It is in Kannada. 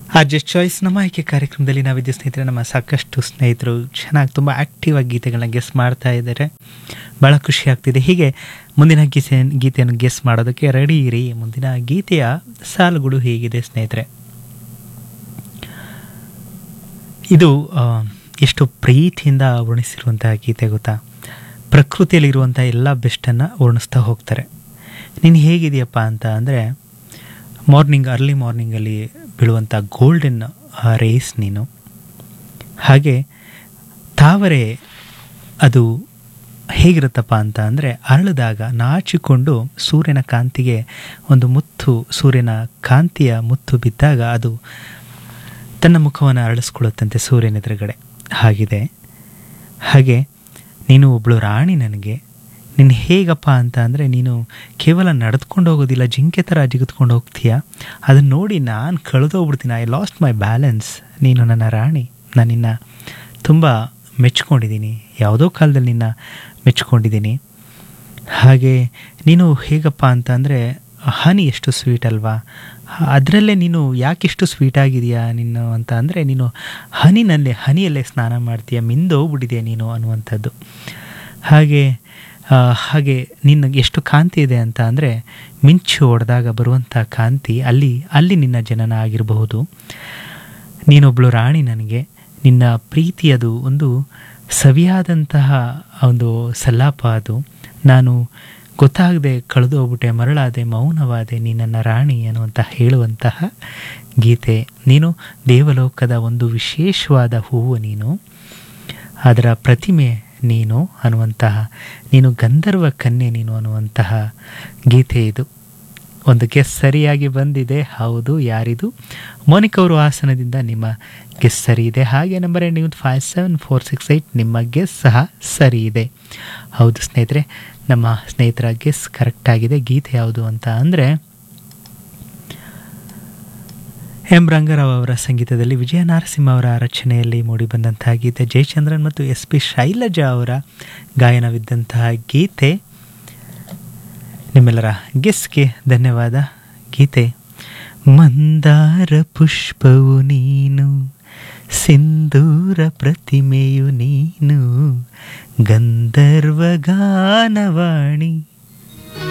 ಆ ಜಸ್ಟ್ ಚಾಯ್ಸ್ ನಮ್ಮ ಆಯ್ಕೆ ಕಾರ್ಯಕ್ರಮದಲ್ಲಿ ನಾವಿದ್ದ ಸ್ನೇಹಿತರೆ ನಮ್ಮ ಸಾಕಷ್ಟು ಸ್ನೇಹಿತರು ಚೆನ್ನಾಗಿ ತುಂಬ ಆ್ಯಕ್ಟಿವ್ ಆಗಿ ಗೀತೆಗಳನ್ನ ಗೆಸ್ ಮಾಡ್ತಾ ಇದ್ದಾರೆ ಭಾಳ ಖುಷಿ ಆಗ್ತಿದೆ ಹೀಗೆ ಮುಂದಿನ ಗೀತೆ ಗೀತೆಯನ್ನು ಗೆಸ್ ಮಾಡೋದಕ್ಕೆ ರೆಡಿ ಇರಿ ಮುಂದಿನ ಗೀತೆಯ ಸಾಲುಗಳು ಹೇಗಿದೆ ಸ್ನೇಹಿತರೆ ಇದು ಆ, ಎಷ್ಟು ಪ್ರೀತಿಯಿಂದ ವರ್ಣಿಸಿರುವಂತಹ ಗೀತೆ ಗೊತ್ತಾ ಪ್ರಕೃತಿಯಲ್ಲಿರುವಂಥ ಎಲ್ಲ ಬೆಸ್ಟನ್ನು ವರ್ಣಿಸ್ತಾ ಹೋಗ್ತಾರೆ ನೀನು ಹೇಗಿದೆಯಪ್ಪ ಅಂತ ಅಂದರೆ ಮಾರ್ನಿಂಗ್ ಅರ್ಲಿ ಮಾರ್ನಿಂಗಲ್ಲಿ ಬೀಳುವಂಥ ಗೋಲ್ಡನ್ ರೇಸ್ ನೀನು ಹಾಗೆ ತಾವರೆ ಅದು ಹೇಗಿರುತ್ತಪ್ಪ ಅಂತ ಅಂದರೆ ಅರಳಿದಾಗ ನಾಚಿಕೊಂಡು ಸೂರ್ಯನ ಕಾಂತಿಗೆ ಒಂದು ಮುತ್ತು ಸೂರ್ಯನ ಕಾಂತಿಯ ಮುತ್ತು ಬಿದ್ದಾಗ ಅದು ತನ್ನ ಮುಖವನ್ನು ಅರಳಿಸ್ಕೊಳ್ಳುತ್ತಂತೆ ಸೂರ್ಯನ ಎದುರುಗಡೆ ಹಾಗಿದೆ ಹಾಗೆ ನೀನು ಒಬ್ಬಳು ರಾಣಿ ನನಗೆ ನೀನು ಹೇಗಪ್ಪ ಅಂತ ಅಂದರೆ ನೀನು ಕೇವಲ ನಡೆದುಕೊಂಡು ಹೋಗೋದಿಲ್ಲ ಜಿಂಕೆ ಥರ ಜಿಗಿದ್ಕೊಂಡು ಹೋಗ್ತೀಯ ಅದನ್ನು ನೋಡಿ ನಾನು ಕಳೆದೋಗ್ಬಿಡ್ತೀನಿ ಐ ಲಾಸ್ಟ್ ಮೈ ಬ್ಯಾಲೆನ್ಸ್ ನೀನು ನನ್ನ ರಾಣಿ ನಾನು ನಿನ್ನ ತುಂಬ ಮೆಚ್ಕೊಂಡಿದ್ದೀನಿ ಯಾವುದೋ ಕಾಲದಲ್ಲಿ ನಿನ್ನ ಮೆಚ್ಕೊಂಡಿದ್ದೀನಿ ಹಾಗೆ ನೀನು ಹೇಗಪ್ಪ ಅಂತ ಅಂದರೆ ಹನಿ ಎಷ್ಟು ಸ್ವೀಟ್ ಅಲ್ವಾ ಅದರಲ್ಲೇ ನೀನು ಯಾಕೆಷ್ಟು ಸ್ವೀಟ್ ಆಗಿದೆಯಾ ನೀನು ಅಂತ ಅಂದರೆ ನೀನು ಹನಿನಲ್ಲೇ ಹನಿಯಲ್ಲೇ ಸ್ನಾನ ಮಾಡ್ತೀಯ ಮಿಂದೋಗ್ಬಿಟ್ಟಿದೆಯಾ ನೀನು ಅನ್ನುವಂಥದ್ದು ಹಾಗೆ ಆ, ಹಾಗೆ ನಿನ್ನ ಎಷ್ಟು ಕಾಂತಿ ಇದೆ ಅಂತ ಅಂದರೆ ಮಿಂಚು ಹೊಡೆದಾಗ ಬರುವಂಥ ಕಾಂತಿ ಅಲ್ಲಿ ಅಲ್ಲಿ ನಿನ್ನ ಜನನ ಆಗಿರಬಹುದು ನೀನೊಬ್ಬಳು ರಾಣಿ ನನಗೆ ನಿನ್ನ ಪ್ರೀತಿಯದು ಒಂದು ಸವಿಯಾದಂತಹ ಒಂದು ಸಲ್ಲಾಪ ಅದು ನಾನು ಗೊತ್ತಾಗದೆ ಕಳೆದು ಹೋಗ್ಬಿಟ್ಟೆ ಮರಳಾದೆ ಮೌನವಾದೆ ನೀ ನನ್ನ ರಾಣಿ ಅನ್ನುವಂಥ ಹೇಳುವಂತಹ ಗೀತೆ ನೀನು ದೇವಲೋಕದ ಒಂದು ವಿಶೇಷವಾದ ಹೂವು ನೀನು ಅದರ ಪ್ರತಿಮೆ ನೀನು ಅನ್ನುವಂತಹ ನೀನು ಗಂಧರ್ವ ಕನ್ಯೆ ನೀನು ಅನ್ನುವಂತಹ ಗೀತೆ ಇದು ಒಂದು ಗೆಸ್ ಸರಿಯಾಗಿ ಬಂದಿದೆ ಹೌದು ಯಾರಿದು ಮೋನಿಕ್ ಅವರು ಹಾಸನದಿಂದ ನಿಮ್ಮ ಗೆಸ್ ಸರಿ ಇದೆ ಹಾಗೆ number ending five seven four six eight ನಿಮ್ಮ ಗೆಸ್ ಸಹ ಸರಿ ಇದೆ ಹೌದು ಸ್ನೇಹಿತರೆ ನಮ್ಮ ಸ್ನೇಹಿತರ ಗೆಸ್ ಕರೆಕ್ಟ್ ಆಗಿದೆ ಗೀತೆ ಯಾವುದು ಅಂತ ಅಂದರೆ ಎಂ ರಂಗರಾವ್ ಅವರ ಸಂಗೀತದಲ್ಲಿ ವಿಜಯ ನರಸಿಂಹ ಅವರ ರಚನೆಯಲ್ಲಿ ಮೂಡಿಬಂದಂತಹ ಗೀತೆ ಜಯಚಂದ್ರನ್ ಮತ್ತು ಎಸ್ ಪಿ ಶೈಲಜಾ ಅವರ ಗಾಯನವಿದ್ದಂತಹ ಗೀತೆ ನಿಮ್ಮೆಲ್ಲರ ಗೆಸ್ಗೆ ಧನ್ಯವಾದ ಗೀತೆ ಮಂದಾರ ಪುಷ್ಪವು ನೀನು ಸಿಂಧೂರ ಪ್ರತಿಮೆಯು ನೀನು ಗಂಧರ್ವ ಗಾನವಾಣಿ